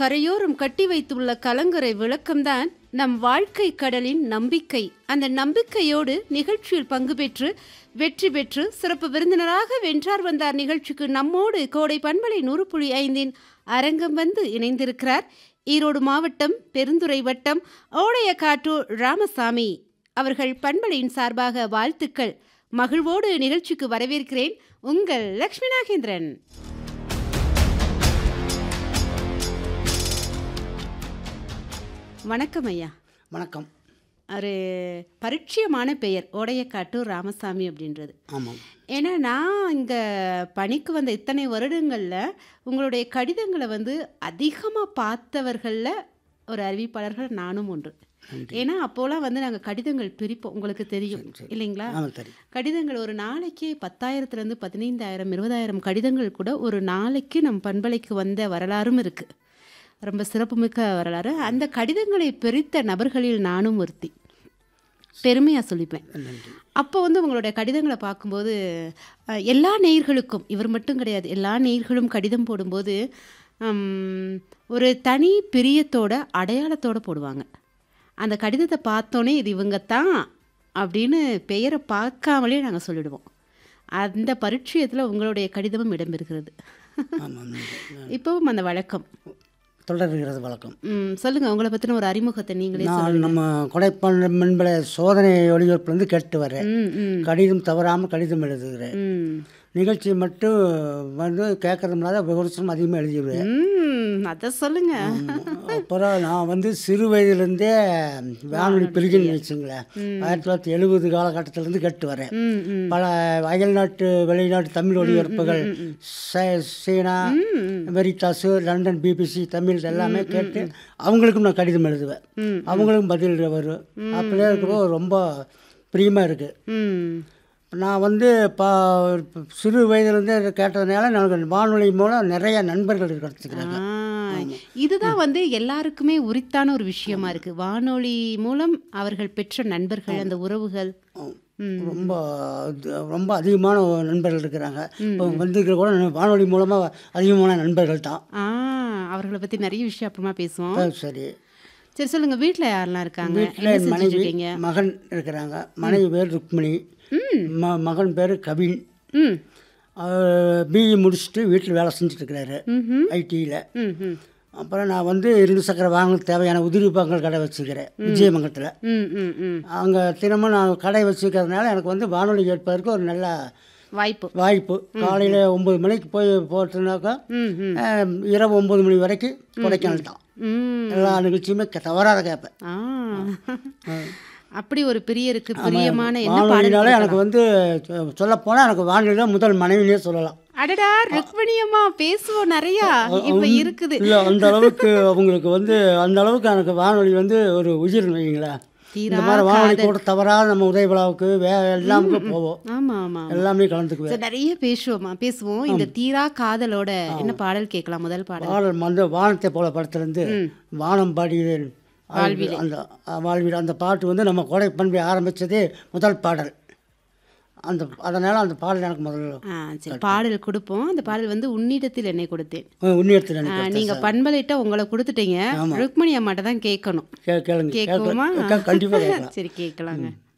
கரையோரம் கட்டி வைத்துள்ள கலங்கரை விளக்கம்தான் நம் வாழ்க்கை கடலின் நம்பிக்கை அந்த நம்பிக்கையோடு நிகழ்ச்சியில் பங்கு பெற்று வெற்றி பெற்று சிறப்பு விருந்தினராக வென்றார் வந்தார் நிகழ்ச்சிக்கு நம்மோடு கோடை பண்பலை நூறு புள்ளி ஐந்தின் அரங்கம் வந்து இணைந்திருக்கிறார் ஈரோடு மாவட்டம் பெருந்துறை வட்டம் ஓடையக்காட்டூர் ராமசாமி அவர்கள் பண்பலையின் சார்பாக வாழ்த்துக்கள் மகிழ்வோடு நிகழ்ச்சிக்கு வரவேற்கிறேன் உங்கள் லக்ஷ்மி நாகேந்திரன் வணக்கம் ஐயா வணக்கம் ஒரு பரிட்சயமான பெயர் ஓடையக்காட்டூர் ராமசாமி அப்படின்றது ஆமாம் ஏன்னா நான் இங்கே பணிக்கு வந்த இத்தனை வருடங்களில் உங்களுடைய கடிதங்களை வந்து அதிகமாக பார்த்தவர்களில் ஒரு அறிவிப்பாளர்கள் நானும் ஒன்று ஏன்னா அப்போலாம் வந்து நாங்கள் கடிதங்கள் பிரிப்போம் உங்களுக்கு தெரியும் இல்லைங்களா ஆமாம் சரி கடிதங்கள் ஒரு நாளைக்கு பத்தாயிரத்துலேருந்து பதினைந்தாயிரம் இருபதாயிரம் கடிதங்கள் கூட ஒரு நாளைக்கு நம் பண்பலைக்கு வந்த வரலாறும் இருக்குது ரொம்ப சிறப்புமிக்க வரலாறு அந்த கடிதங்களை பிரித்த நபர்களில் நானும் ஒருத்தி பெருமையாக சொல்லிப்பேன் நன்றி அப்போ வந்து உங்களுடைய கடிதங்களை பார்க்கும்போது அஹ், எல்லா நேயர்களுக்கும் இவர் மட்டும் கிடையாது எல்லா நேயர்களும் கடிதம் போடும்போது ஹம், ஒரு தனி பிரியத்தோட அடையாளத்தோட போடுவாங்க அந்த கடிதத்தை பார்த்தோன்னே இது இவங்க தான் அப்படின்னு பெயரை பார்க்காமலே நாங்கள் சொல்லிடுவோம் அந்த பரிட்சயத்தில் உங்களுடைய கடிதமும் இடம்பெறுகிறது ஆமாம் நன்றி இப்போவும் அந்த வழக்கம் தொடர்கிறது வழக்கம் ம், சொல்லுங்க உங்களை பற்றின ஒரு அறிமுகத்தை நீங்களே நான் நம்ம கொடைப்பான் மென்பல சோதனை ஒளிபரப்புலேருந்து கேட்டு வரேன் ம் ம் கடிதம் தவறாமல் கடிதம் எழுதுகிறேன் ம் நிகழ்ச்சி மட்டும் வந்து கேட்கறதுனால விமர்சனம் அதிகமாக எழுதிடுவேன் ம் அதை சொல்லுங்க அப்புறம் நான் வந்து சிறு வயதிலேருந்தே வானொலி பிரிகின்னு வச்சுங்களேன் ஆயிரத்தி தொள்ளாயிரத்தி எழுபது காலகட்டத்திலேருந்து கேட்டு வரேன் ம் ம் பல அயல்நாட்டு வெளிநாட்டு தமிழ் ஒளிபரப்புகள் ச- சீனா வெரிட்டாஸு லண்டன் பிபிசி தமிழ் எல்லாமே கேட்டு அவங்களுக்கும் நான் கடிதம் எழுதுவேன் ம். அவங்களுக்கும் பதில் வரும் அப்படியே இருக்கிறப்போ ரொம்ப பிரியமாக இருக்குது ம் நான் வந்து பா சிறு வயதுலேருந்தே இதை கேட்டதுனால எனக்கு வானொலி மூலம் நிறைய நண்பர்கள் கிடச்சிக்கிறாங்க ஆ, இதுதான் வந்து எல்லாருக்குமே உரித்தான ஒரு விஷயமா இருக்கு வானொலி மூலம் அவர்கள் பெற்ற நண்பர்கள் அந்த உறவுகள் ம். ரொம்ப இது- ரொம்ப அதிகமான நண்பர்கள் இருக்கிறாங்க இப்போ வந்திருக்கிற கூட நான் வானொலி மூலமாக அதிகமான நண்பர்கள் தான் ஆ அவர்களை பத்தி நிறைய விஷயம் அப்புறமா பேசுவோம் அஹ் சரி சரி சொல்லுங்க வீட்ல யாரெல்லாம் இருக்காங்க வீட்டில் என்ன என் செஞ்சுட்டு மனைவி இருக்கீங்க மகன் இருக்கிறாங்க மனைவி பேர் ருக்மிணி ம மகன் பேர் கவின் ம் பிஇ முடிச்சுட்டு வீட்டில் வேலை செஞ்சுட்டு இருக்கிறாரு ம்ஹும். ஐடியில் ம் ம் அப்புறம் நான் வந்து இரும்பு சக்கரை வாங்க தேவையான உதிரி பாகங்கள் கடை வச்சுக்கிறேன் விஜயமங்கலத்தில் ம் ம் ம் அங்கே தினமும் நான் கடை வச்சுக்கிறதுனால எனக்கு வந்து வானொலி கேட்பதற்கு ஒரு நல்ல வாய்ப்பு வாய்ப்பு காலையில் ஒம்பது மணிக்கு போய் போட்டுனாக்கா ம் ம் அஹ், இரவு ஒம்பது மணி வரைக்கும் கொடைக்கானல் தான் ம் எல்லா நிகழ்ச்சியுமே க- தவறாத கேட்பேன் ஆ அப்படி ஒரு பிரியருக்கு பிரியமான என்ன பாடல் வானொலினால எனக்கு வந்து சொல்லப்போனால் எனக்கு வானொலியில் முதல் மனைவினே சொல்லலாம் அடடா ருக்மணியம்மா பேசுவோம் நிறையா இப்ப இருக்குது இல்லை அந்த அளவுக்கு அவங்களுக்கு வந்து அந்த அளவுக்கு எனக்கு வானொலி வந்து ஒரு உயிர் வைங்களேன் இந்த தீரா மாதிரி வானொலி கூட தவறாக நம்ம உதய விழாவுக்கு வே எல்லாமுக்கும் போவோம் ஆமா ஆமா எல்லாமே கலந்துக்குவேன் சரி நிறைய பேசுவோமா பேசுவோம் இந்த தீரா காதலோட என்ன பாடல் கேட்கலாம் முதல் பாடல் பாடல் வந்து வானத்தை போல படத்துலேருந்து வானம் பாடியேன் அந்த வாழ்வில் அந்த பாட்டு வந்து நம்ம கோடை பண்பை ஆரம்பித்ததே முதல் பாடல் அந்த அதனால் அந்த பாடல் எனக்கு முதல்ல ஆ சரி பாடல் கொடுப்போம் அந்த பாடல் வந்து உன்னிடத்தில் என்னை கொடுத்தேன் உன்னியத்தில் ஆ, எனக்கு நீங்க பண்பலைட்ட உங்களை கொடுத்துட்டீங்க ருக்மணி அம்மாட்ட தான் கேட்கணும் கே கேளுங்க கேட்குமா கண்டிப்பாக கேட்கலாம் சரி கேட்கலாங்க